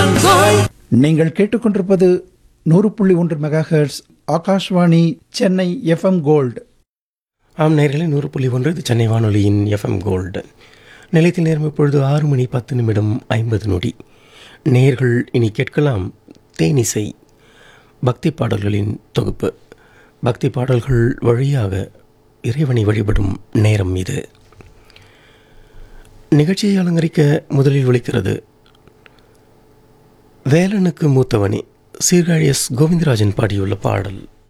FM Gold நீங்கள் கேட்டுக்கொண்டிருப்பது நூறு புள்ளி ஒன்று mega hertz Akashvani Chennai FM gold ஆம் நேர்களே நூறு புள்ளி ஒன்று இது சென்னை வானொலியின் எஃப்எம் கோல்டு நிலையத்தில் நேரம் இப்பொழுது ஆறு மணி பத்து நிமிடம் ஐம்பது நொடி நேர்கள் இனி கேட்கலாம் தேனிசை பக்தி பாடல்களின் தொகுப்பு பக்தி பாடல்கள் வழியாக இறைவனை வழிபடும் நேரம் இது நிகழ்ச்சியை அலங்கரிக்க முதலில் ஒலிக்கிறது வேலனுக்கு மூத்தவனே சீர்காழி எஸ் கோவிந்தராஜன் பாடியுள்ள பாடல்